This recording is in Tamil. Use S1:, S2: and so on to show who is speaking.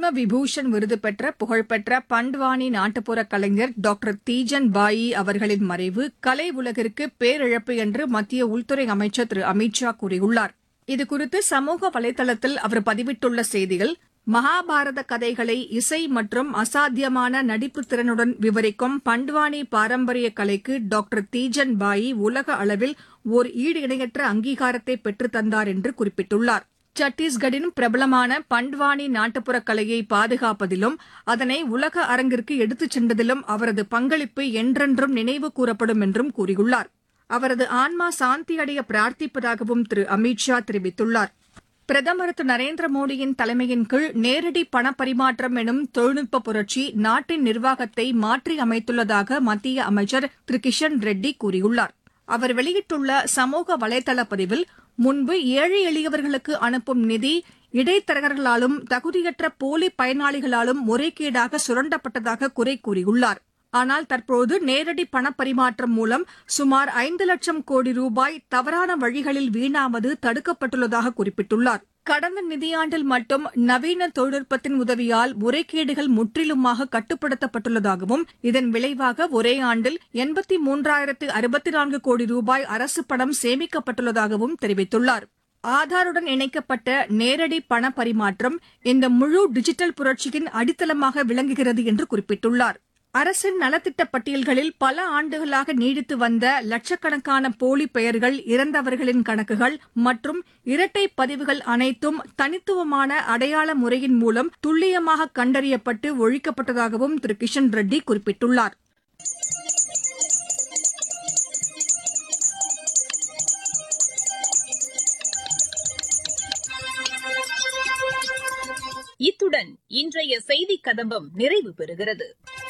S1: பத்ம விபூஷன் விருது பெற்ற புகழ்பெற்ற பண்ட்வானி நாட்டுப்புற கலைஞர் டாக்டர் தீஜன் பாயி அவர்களின் மறைவு கலை உலகிற்கு பேரிழப்பு என்று மத்திய உள்துறை அமைச்சர் திரு அமித் ஷா கூறியுள்ளார் இதுகுறித்து சமூக வலைதளத்தில் அவர் பதிவிட்டுள்ள செய்தியில் மகாபாரத கதைகளை இசை மற்றும் அசாத்தியமான நடிப்பு திறனுடன் விவரிக்கும் பண்ட்வானி பாரம்பரிய கலைக்கு டாக்டர் தீஜன் பாயி உலக அளவில் ஓர் ஈடு இணையற்ற அங்கீகாரத்தை பெற்றுத் தந்தார் என்று குறிப்பிட்டுள்ளார் சத்தீஸ்கட்டின் பிரபலமான பண்ட்வானி நாட்டுப்புற கலையை பாதுகாப்பதிலும் அதனை உலக அரங்கிற்கு எடுத்துச் சென்றதிலும் அவரது பங்களிப்பு என்றென்றும் நினைவு கூறப்படும் என்றும் கூறியுள்ளார் அவரது ஆன்மா சாந்தியடைய பிரார்த்திப்பதாகவும் திரு அமித் ஷா தெரிவித்துள்ளார் பிரதமர் திரு நரேந்திர மோடியின் தலைமையின் கீழ் நேரடி பணப்பரிமாற்றம் எனும் தொழில்நுட்ப புரட்சி நாட்டின் நிர்வாகத்தை மாற்றி அமைத்துள்ளதாக மத்திய அமைச்சர் திரு கிஷன் ரெட்டி கூறியுள்ளார் அவர் வெளியிட்டுள்ள சமூக வலைதள பதிவில் முன்பு ஏழை எளியவர்களுக்கு அனுப்பும் நிதி இடைத்தரகர்களாலும் தகுதியற்ற போலி பயனாளிகளாலும் முறைகேடாக சுரண்டப்பட்டதாக குறை கூறியுள்ளார் ஆனால் தற்போது நேரடி பணப்பரிமாற்றம் மூலம் சுமார் ஐந்து லட்சம் கோடி ரூபாய் தவறான வழிகளில் வீணாவது தடுக்கப்பட்டுள்ளதாக குறிப்பிட்டுள்ளார் கடந்த நிதியாண்டில் மட்டும் நவீன தொழில்நுட்பத்தின் உதவியால் முறைகேடுகள் முற்றிலுமாக கட்டுப்படுத்தப்பட்டுள்ளதாகவும் இதன் விளைவாக ஒரே ஆண்டில் எண்பத்தி மூன்றாயிரத்து அறுபத்தி நான்கு கோடி ரூபாய் அரசு பணம் சேமிக்கப்பட்டுள்ளதாகவும் தெரிவித்துள்ளார் ஆதாருடன் இணைக்கப்பட்ட நேரடி பண பரிமாற்றம் இந்த முழு டிஜிட்டல் புரட்சியின் அடித்தளமாக விளங்குகிறது என்று குறிப்பிட்டுள்ளார் அரசின் நலத்திட்ட பட்டியல்களில் பல ஆண்டுகளாக நீடித்து வந்த லட்சக்கணக்கான போலி பெயர்கள் இறந்தவர்களின் கணக்குகள் மற்றும் இரட்டை பதிவுகள் அனைத்தும் தனித்துவமான அடையாள முறையின் மூலம் துல்லியமாக கண்டறியப்பட்டு ஒழிக்கப்பட்டதாகவும் திரு கிஷன் ரெட்டி குறிப்பிட்டுள்ளார்
S2: இத்துடன் இன்றைய செய்திக் கதம்பம் நிறைவு பெறுகிறது